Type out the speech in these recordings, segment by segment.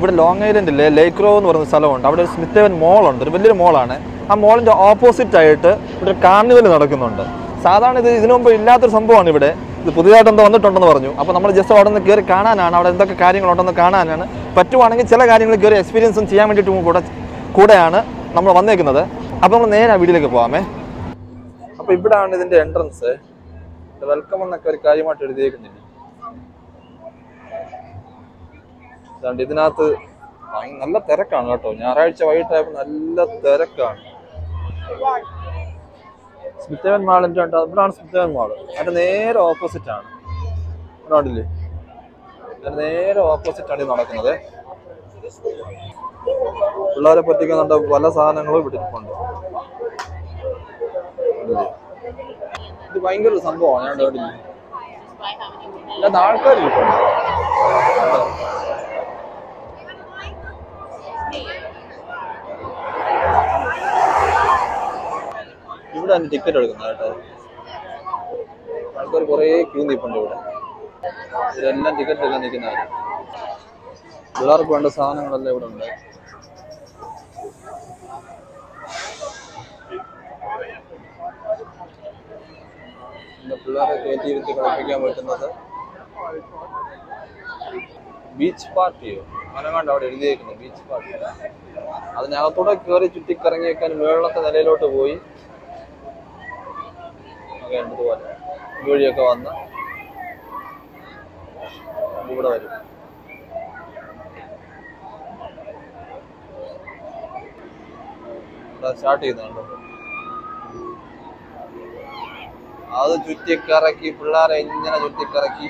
ഇവിടെ ലോങ് ഐലൻഡിലെ ലേക്ക് റോ എന്ന് പറയുന്ന സ്ഥലമുണ്ട് അവിടെ ഒരു സ്മിത്തേവൻ മോളുണ്ട് ഒരു വലിയൊരു മോളാണ് ആ മോളിൻ്റെ ഓപ്പോസിറ്റ് ആയിട്ട് ഇവിടെ ഒരു കാർണിവൽ നടക്കുന്നുണ്ട് സാധാരണ ഇത് ഇതിനു മുമ്പ് ഇല്ലാത്തൊരു സംഭവമാണ് ഇവിടെ ഇത് പുതിയതായിട്ട് എന്തോ വന്നിട്ടുണ്ടെന്ന് പറഞ്ഞു അപ്പോൾ നമ്മൾ ജസ്റ്റ് അവിടെ നിന്ന് കയറി കാണാനാണ് അവിടെ എന്തൊക്കെ കാര്യങ്ങളുണ്ടെന്ന് കാണാനാണ് പറ്റുവാണെങ്കിൽ ചില കാര്യങ്ങൾ കയറി എക്സ്പീരിയൻസും ചെയ്യാൻ വേണ്ടിയിട്ടും കൂടെ കൂടെയാണ് നമ്മൾ വന്നേക്കുന്നത് അപ്പോൾ നമ്മൾ നേരെ ആ വീഡിയോയിലേക്ക് പോകാമേ അപ്പോൾ ഇവിടാണ് ഇതിൻ്റെ എൻട്രൻസ് വെൽക്കം എന്നൊക്കെ ഒരു കാര്യമായിട്ട് എഴുതിയേക്കുന്നില്ല അതുകൊണ്ട് ഇതിനകത്ത് ഭയ- നല്ല തിരക്കാണ് കേട്ടോ ഞായറാഴ്ച വൈകിട്ടായപ്പോൾ നല്ല തിരക്കാണ് സ്മിത്തേവൻ മാളിന്റെ ഉണ്ട് ഇവിടാണ് സ്മിത്തേവൻ മാള് അതിന്റെ നേരെ ഓപ്പോസിറ്റ് ആണ് ഇവിടെ കണ്ടില്ലേ അതിന്റെ നേരെ ഓപ്പോസിറ്റ് ആണ് ഇത് നടക്കുന്നത് പിള്ളേരെ പറ്റിക്കുന്നുണ്ട് പല സാധനങ്ങളും ഇവിടെ ഇരിപ്പുണ്ട് കണ്ടില്ലേ? ഇത് ഭയങ്കര ഒരു സംഭവമാണ് ഞാൻ കണ്ടില്ലേ അല്ലാതെ ആൾക്കാർ ഇരിപ്പുണ്ട് ഇവിടെ തന്നെ ടിക്കറ്റ് എടുക്കുന്നത് കേട്ടോ ആൾക്കാർ കുറേ ക്യൂ നിൽപ്പുണ്ട് ഇവിടെ ഇതെല്ലാം ടിക്കറ്റ് എടുക്കാൻ നിൽക്കുന്നവര് പിള്ളേർക്ക് വേണ്ട സാധനങ്ങളെല്ലാം ഇവിടെ ഉണ്ട് പിന്നെ പിള്ളേരെ കയറ്റി ഇരുത്തി കളിപ്പിക്കാൻ പറ്റുന്നത് ബീച്ച് പാർട്ടിയോ അങ്ങനെങ്ങാണ്ട് അവിടെ എഴുതിയേക്കുന്നു ബീച്ച് പാർട്ടി അതിനകത്തൂടെ കയറി ചുറ്റിക്കറങ്ങിയേക്കാൻ മുകളിലത്തെ നിലയിലോട്ട് പോയി ഒക്കെ ഉണ്ട് ഇതുപോലെ വഴിയൊക്കെ വന്ന് ഇവിടെ വരും സ്റ്റാർട്ട് ചെയ്യുന്നുണ്ട് അത് ചുറ്റിക്കറക്കി പിള്ളേരെ ഇങ്ങനെ ചുറ്റിക്കറക്കി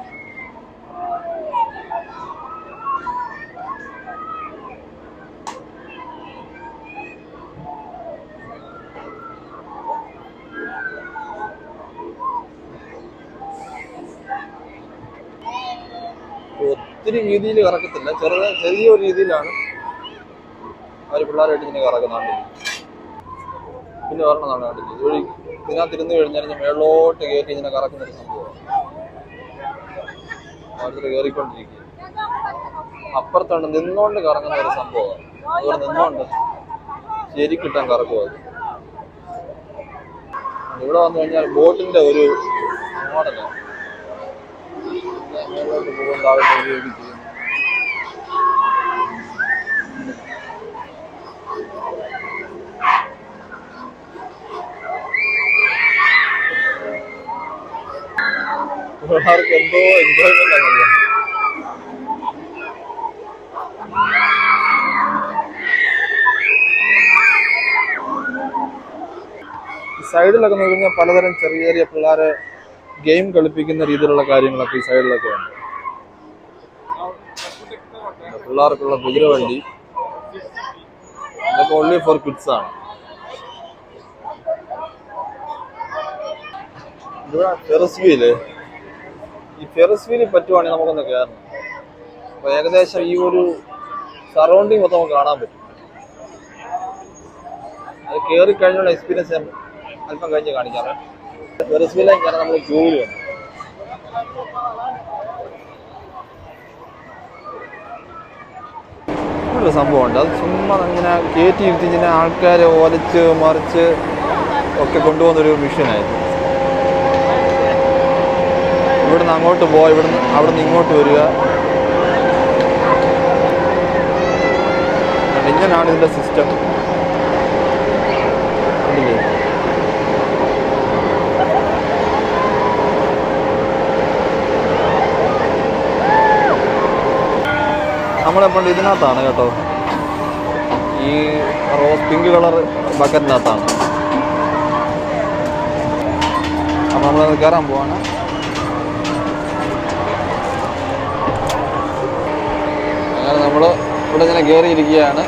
ഒത്തിരി രീതിയിൽ കറക്കത്തില്ല ചെറുത ചെറിയൊരു രീതിയിലാണ് അവർ പിള്ളേരായിട്ട് ഇങ്ങനെ കറക്കുന്നുണ്ട് പിന്നെ ഒരെണ്ണം കണ്ടില്ല ഇതുവഴി ഇതിനകത്ത് ഇരുന്ന് കഴിഞ്ഞാൽ ഇങ്ങനെ മേളോട്ട് കയറ്റി ഇങ്ങനെ കറക്കുന്ന ഒരു സംഭവമാണ് ഓരോരുത്തർ കയറിക്കൊണ്ടിരിക്കുക അപ്പുറത്താണ് നിന്നോണ്ട് കറങ്ങുന്ന ഒരു സംഭവമാണ് അതുകൊണ്ട് നിന്നോണ്ട് ശരിക്കിട്ടാൻ കറക്കും അത് ഇവിടെ വന്നു കഴിഞ്ഞാൽ ബോട്ടിന്റെ ഒരു മോഡലാണ് മേലോട്ട് പോകുന്ന ആവശ്യം ഉപയോഗിച്ച് ചെയ്യുന്നു പിള്ളേർക്ക് എന്തോ എൻജോയ്മെന്റ് ആണല്ലോ സൈഡിലൊക്കെ നോക്കി കഴിഞ്ഞാൽ പലതരം ചെറിയ ചെറിയ പിള്ളേരെ ഗെയിം കളിപ്പിക്കുന്ന രീതിയിലുള്ള കാര്യങ്ങളൊക്കെ ഈ സൈഡിലൊക്കെ ഉണ്ട് പിള്ളേർക്കുള്ള കുതിരവണ്ടി ഇതൊക്കെ ഓൺലി ഫോർ കിഡ്സ് ആണ് ഇവിടെ ഫെറസ് വീല് ഈ ഫെറസ് വീല് പറ്റുവാണെങ്കിൽ നമുക്കൊന്ന് കയറണം അപ്പൊ ഏകദേശം ഈ ഒരു സറൗണ്ടിങ് മൊത്തം നമുക്ക് കാണാൻ പറ്റും അത് കയറി കഴിഞ്ഞുള്ള എക്സ്പീരിയൻസ് ഞാൻ അല്പം കഴിഞ്ഞ് കാണിക്കാം ഫെറസ് വീലായി കയറാൻ നമ്മൾ ക്യൂവിൽ വന്നു ഒരു സംഭവമുണ്ട് അത് ചുമ്മാ ഇങ്ങനെ കയറ്റി ഇരുത്തി ഇങ്ങനെ ആൾക്കാരെ ഒലച്ച് മറിച്ച് ഒക്കെ കൊണ്ടുപോകുന്നൊരു മിഷനായിരുന്നു ഇവിടുന്ന് അങ്ങോട്ട് പോവാ ഇവിടുന്ന് അവിടുന്ന് ഇങ്ങോട്ട് വരിക കണ്ടോ, ഇങ്ങനാണ് ഇതിന്റെ സിസ്റ്റം കണ്ടില്ലേ നമ്മളെപ്പോൾ ഇതിനകത്താണ് കേട്ടോ ഈ റോസ് പിങ്ക് കളർ ബക്കറ്റിനകത്താണ് അപ്പം നമ്മളത് കയറാൻ പോവാണ് അങ്ങനെ നമ്മൾ ഇവിടെ ഇങ്ങനെ കയറിയിരിക്കുകയാണ്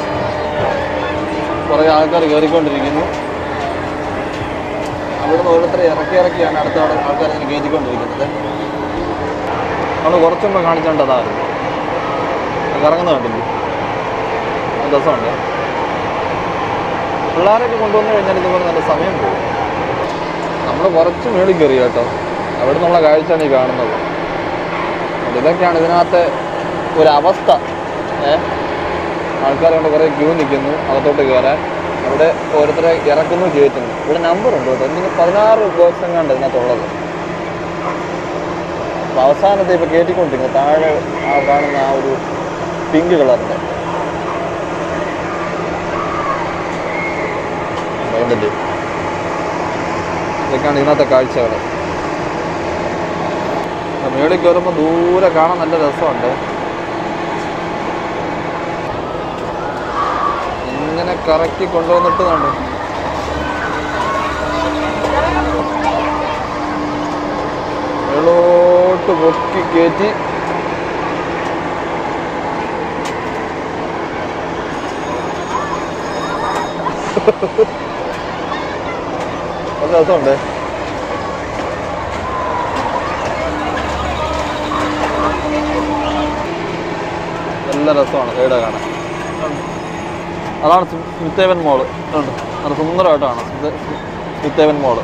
കുറേ ആൾക്കാർ കയറിക്കൊണ്ടിരിക്കുന്നു അവിടുന്ന് ഓരോരുത്തരെ ഇറക്കി ഇറക്കിയാണ് അടുത്ത ആൾ- ആൾക്കാർ ഇങ്ങനെ കയറ്റിക്കൊണ്ടിരിക്കുന്നത് നമ്മൾ കുറച്ചുമ്പോൾ കാണിച്ചോണ്ട് അതായിരുന്നു കറങ്ങുന്ന കണ്ടില്ലേ നല്ല രസമുണ്ട് പിള്ളേരൊക്കെ കൊണ്ടുവന്നു കഴിഞ്ഞാൽ ഇതുപോലെ നല്ല സമയം പോകും നമ്മൾ കുറച്ച് മേളിൽ കയറി കേട്ടോ അവിടെ നിന്നുള്ള കാഴ്ചയാണ് ഈ കാണുന്നത് അതുകൊണ്ട് ഇതൊക്കെയാണ് ഇതിനകത്തെ ഒരവസ്ഥ ഏ ആൾക്കാർ കൊണ്ട് കുറേ ക്യൂ നിൽക്കുന്നു അകത്തോട്ട് കയറാൻ അവിടെ ഓരോരുത്തരെ ഇറക്കുന്നു കയറ്റുന്നു ഇവിടെ നമ്പർ ഉണ്ട് കേട്ടോ എനിക്ക് പതിനാറ് ബോക്സ് എങ്ങാണ്ട് ഇതിനകത്തുള്ളത് അപ്പോൾ അവസാനത്തെ ഇപ്പോൾ കയറ്റിക്കൊണ്ടിരിക്കുന്നത് താഴെ ആ കാണുന്ന ആ ഒരു പിങ്ക് കളറിൻ്റെ കണ്ടില്ലേ ഇതൊക്കെയാണ് ഇന്നത്തെ കാഴ്ചകൾ മേളിൽ കയറുമ്പോൾ ദൂരെ കാണാൻ നല്ല രസമുണ്ട് ഇങ്ങനെ കറക്കി കൊണ്ടുവന്നിട്ട് കണ്ടു മേളോട്ട് പൊക്കി കയറ്റി നല്ല രസമുണ്ട് നല്ല രസമാണ് സൈഡ് കാണാൻ അതാണ് സ്മി- സ്മിത്തേവൻ മോള് ഉണ്ട് നല്ല സുന്ദരമായിട്ടാണ് സ്മിത- സ്മി- സ്മിത്തേവൻ മോള്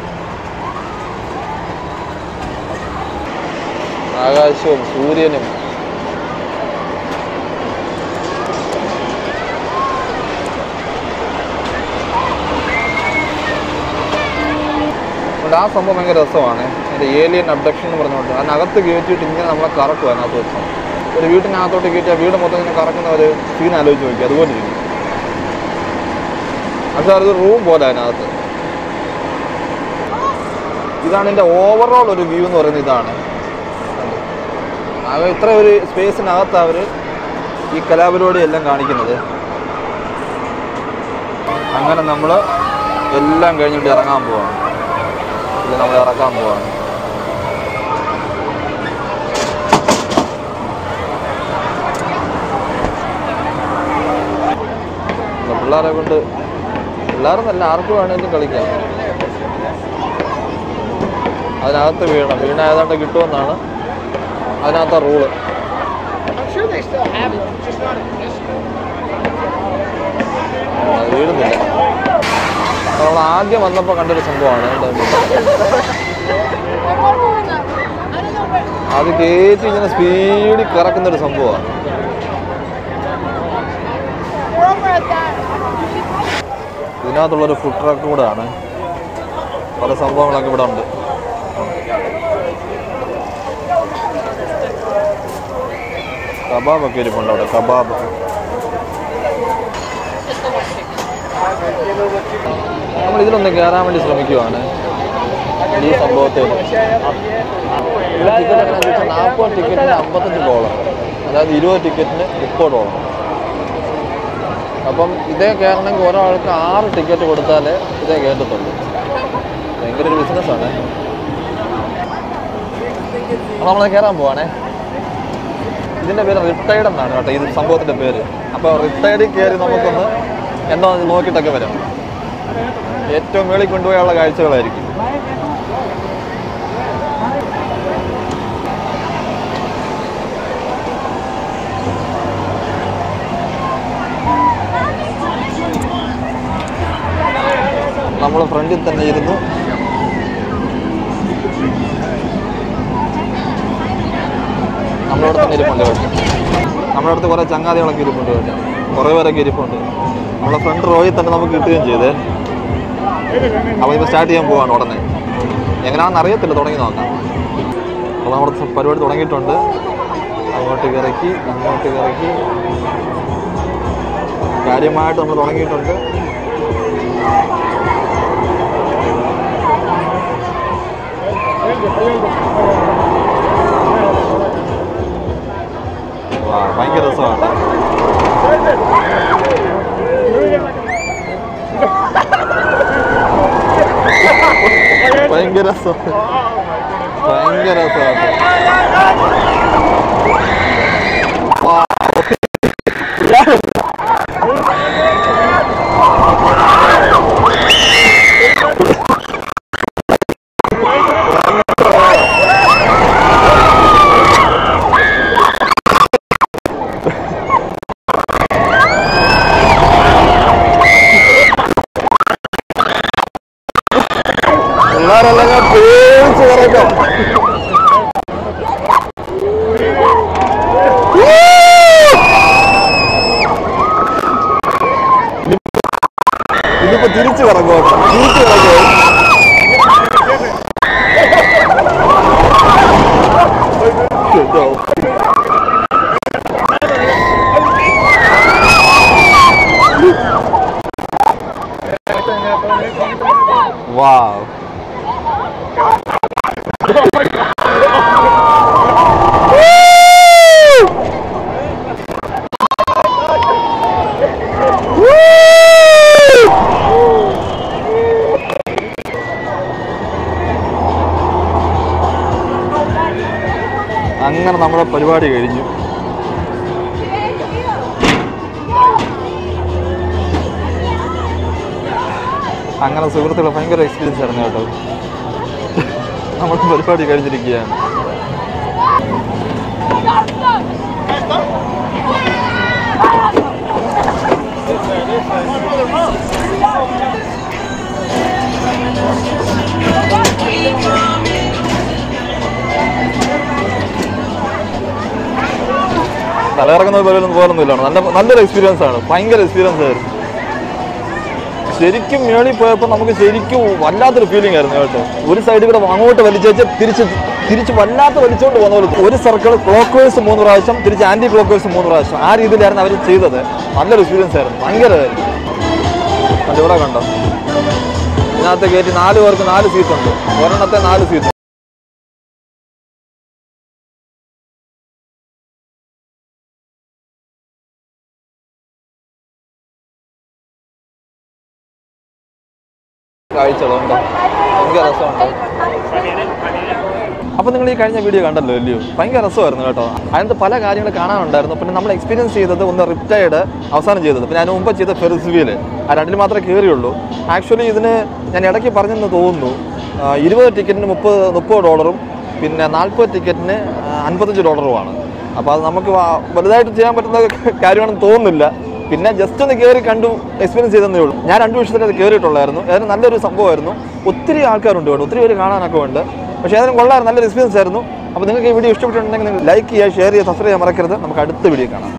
ആകാശവും സൂര്യനും അതുകൊണ്ട് ആ സംഭവം ഭയങ്കര രസമാണ് അതിൻ്റെ ഏലിയൻ അബ്ഡക്ഷൻ എന്ന് പറഞ്ഞുകൊണ്ട് അതിനകത്ത് കയറ്റിയിട്ട് ഇങ്ങനെ നമ്മളെ കറക്കും അതിനകത്ത് വെച്ചാൽ ഒരു വീട്ടിനകത്തോട്ട് കയറ്റിയ വീട് മൊത്തം ഇങ്ങനെ കറക്കുന്ന ഒരു സീൻ ആലോചിച്ച് നോക്കി അതുപോലെ ഇരിക്കും പക്ഷെ അത് റൂം പോലെ അതിനകത്ത് ഇതാണ് എൻ്റെ ഓവറോൾ ഒരു വ്യൂ എന്ന് പറയുന്നത് ഇതാണ് ആകെ ഇത്ര ഒരു സ്പേസിനകത്ത് അവർ ഈ കലാപരിപാടി എല്ലാം കാണിക്കുന്നത് അങ്ങനെ നമ്മൾ എല്ലാം കഴിഞ്ഞിട്ട് ഇറങ്ങാൻ പോവാണ് ഇത് നമ്മൾ ഇറക്കാൻ പോവാണ് ഇപ്പൊ പിള്ളേരെ കൊണ്ട് പിള്ളേരെന്നല്ല ആർക്ക് വേണമെങ്കിലും കളിക്കാം അതിനകത്ത് വീണം വീണ ഏതാണ്ട് കിട്ടുമെന്നാണ് അതിനകത്ത rule I'm sure they still have it, just not in this school. അത് വീഴുന്നില്ല നമ്മൾ ആദ്യം വന്നപ്പോൾ കണ്ടൊരു സംഭവമാണ് എന്താ അത് കയറ്റി ഇങ്ങനെ സ്പീഡിൽ കറക്കുന്ന ഒരു സംഭവമാണ് We're over at that. ഇതിനകത്തുള്ളൊരു ഫുഡ് ട്രക്ക് കൂടെ ആണ് പല സംഭവങ്ങളൊക്കെ ഇവിടെ ഉണ്ട് കബാബൊക്കെ ഇരിപ്പുണ്ട് അവിടെ കബാബ് നമ്മൾ ഇതിലൊന്ന് കയറാൻ വേണ്ടി ശ്രമിക്കുവാണ് ഈ സംഭവത്തിൽ ടിക്കറ്റ് എങ്ങനെയാണെന്ന് വെച്ചാൽ നാൽപ്പത് ടിക്കറ്റിന് അമ്പത്തഞ്ച് ഡോളർ അതായത് ഇരുപത് ടിക്കറ്റിന് മുപ്പത് ഡോളർ അപ്പം ഇതേ കയറണമെങ്കിൽ ഒരാൾക്ക് ആറ് ടിക്കറ്റ് കൊടുത്താലേ ഇതേ കയറ്റത്തുള്ളൂ ഭയങ്കര ഒരു ബിസിനസ്സാണ് അപ്പോൾ നമ്മൾ കയറാൻ പോവാണേ ഇതിൻ്റെ പേര് റിട്ടയർഡ് എന്നാണ് കേട്ടോ ഇത് സംഭവത്തിൻ്റെ പേര് അപ്പോൾ റിട്ടയർഡിൽ കയറി നമുക്കൊന്ന് എന്താ നോക്കിയിട്ടൊക്കെ വരാം ഏറ്റവും മേളിൽ കൊണ്ടുപോയുള്ള കാഴ്ചകളായിരിക്കും നമ്മൾ ഫ്രണ്ടിൽ തന്നെ ഇരുന്നു നമ്മളവിടെ തന്നെ ഇരിപ്പുണ്ട് കേട്ടോ നമ്മുടെ അടുത്ത് കുറേ ചങ്ങാതികളൊക്കെ ഇരിപ്പുണ്ട് കേട്ടോ കുറേ പേരൊക്കെ ഇരിപ്പുണ്ട് നമ്മളെ ഫ്രണ്ട് റോയിൽ തന്നെ നമുക്ക് കിട്ടുകയും ചെയ്തേ അപ്പോൾ ഇപ്പോൾ സ്റ്റാർട്ട് ചെയ്യാൻ പോവാണ് ഉടനെ എങ്ങനെയാണെന്ന് അറിയത്തില്ല തുടങ്ങി നോക്കാം അപ്പോൾ നമ്മുടെ പരിപാടി തുടങ്ങിയിട്ടുണ്ട് അങ്ങോട്ട് ഇറക്കി അങ്ങോട്ട് ഇറക്കി കാര്യമായിട്ട് നമ്മൾ തുടങ്ങിയിട്ടുണ്ട് വാ, ഭയങ്കര രസമാണ് ഭയങ്കര രസം ഭയങ്കര രസമാണ് പിള്ളേരെല്ലാം ഞാൻ പേടിച്ച് കിടക്കാം പരിപാടി കഴിഞ്ഞു അങ്ങനെ സുഹൃത്തുക്കൾ ഭയങ്കര എക്സ്പീരിയൻസ് ആയിരുന്നു കേട്ടോ നമ്മൾ പരിപാടി കഴിഞ്ഞിരിക്കുകയാണ് തലയിറങ്ങുന്ന പോലൊന്നും പോലൊന്നുമില്ല നല്ല നല്ലൊരു എക്സ്പീരിയൻസ് ആണ് ഭയങ്കര എക്സ്പീരിയൻസ് ആയിരുന്നു ശരിക്കും മേളിൽ പോയപ്പോൾ നമുക്ക് ശരിക്കും വല്ലാത്തൊരു ഫീലിംഗ് ആയിരുന്നു കേട്ടോ ഒരു സൈഡിൽ കൂടെ അങ്ങോട്ട് വലിച്ചേച്ച് തിരിച്ച് തിരിച്ച് വല്ലാത്ത വലിച്ചുകൊണ്ട് പോകുന്ന പോലെ ഒരു സർക്കിൾ ക്ലോക്ക് വൈസ് മൂന്ന് പ്രാവശ്യം തിരിച്ച് ആന്റി ക്ലോക്ക് വൈസ് മൂന്ന് പ്രാവശ്യം ആ രീതിയിലായിരുന്നു അവർ ചെയ്തത് നല്ലൊരു എക്സ്പീരിയൻസ് ആയിരുന്നു ഭയങ്കരമായിരുന്നു അത് ഇവിടെ കണ്ടോ ഇതിനകത്ത് കയറ്റി നാല് പേർക്ക് നാല് സീറ്റ് ഉണ്ട് ഒരെണ്ണത്തെ നാല് സീറ്റ് കാഴ്ചകളുണ്ട് ഭയങ്കര രസമുണ്ട് അപ്പോൾ നിങ്ങൾ ഈ കഴിഞ്ഞ വീഡിയോ കണ്ടല്ലോ അല്ലയോ ഭയങ്കര രസമായിരുന്നു കേട്ടോ അതിനകത്ത് പല കാര്യങ്ങൾ കാണാനുണ്ടായിരുന്നു പിന്നെ നമ്മൾ എക്സ്പീരിയൻസ് ചെയ്തത് ഒന്ന് റിപ്റ്റൈഡ് അവസാനം ചെയ്തത് പിന്നെ അതിന് മുമ്പ് ചെയ്ത ഫെറിസ് വീല് ആ രണ്ടിൽ മാത്രമേ കയറിയുള്ളൂ ആക്ച്വലി ഇതിന് ഞാൻ ഇടയ്ക്ക് പറഞ്ഞെന്ന് തോന്നുന്നു ആ, ഇരുപത് ടിക്കറ്റിന് മുപ്പത് മുപ്പത് ഡോളറും പിന്നെ നാൽപ്പത് ടിക്കറ്റിന് അൻപത്തഞ്ച് ഡോളറുമാണ് അപ്പോൾ അത് നമുക്ക് വ- വലുതായിട്ട് ചെയ്യാൻ പറ്റുന്ന കാര്യമാണെന്ന് തോന്നുന്നില്ല പിന്നെ ജസ്റ്റ് ഒന്ന് കയറി കണ്ടു എക്സ്പീരിയൻസ് ചെയ്തതേ ഉള്ളൂ ഞാൻ രണ്ട് വർഷത്തിൽ അത് കയറിയിട്ടുള്ളായിരുന്നു ഏതായാലും നല്ലൊരു സംഭവമായിരുന്നു ഒത്തിരി ആൾക്കാരുണ്ട് കേട്ടോ ഒത്തിരി പേര് കാണാനൊക്കെ ഉണ്ട് പക്ഷേ ഏതായാലും കൊള്ളായിരുന്നു നല്ലൊരു എക്സ്പീരിയൻസ് ആയിരുന്നു അപ്പോൾ നിങ്ങൾക്ക് ഈ വീഡിയോ ഇഷ്ടപ്പെട്ടിട്ടുണ്ടെങ്കിൽ നിങ്ങൾ ലൈക്ക് ചെയ്യുക ഷെയർ ചെയ്യുക സബ്സ്ക്രൈബ് ചെയ്യാൻ മറക്കരുത് നമുക്ക് അടുത്ത വീഡിയോ കാണാം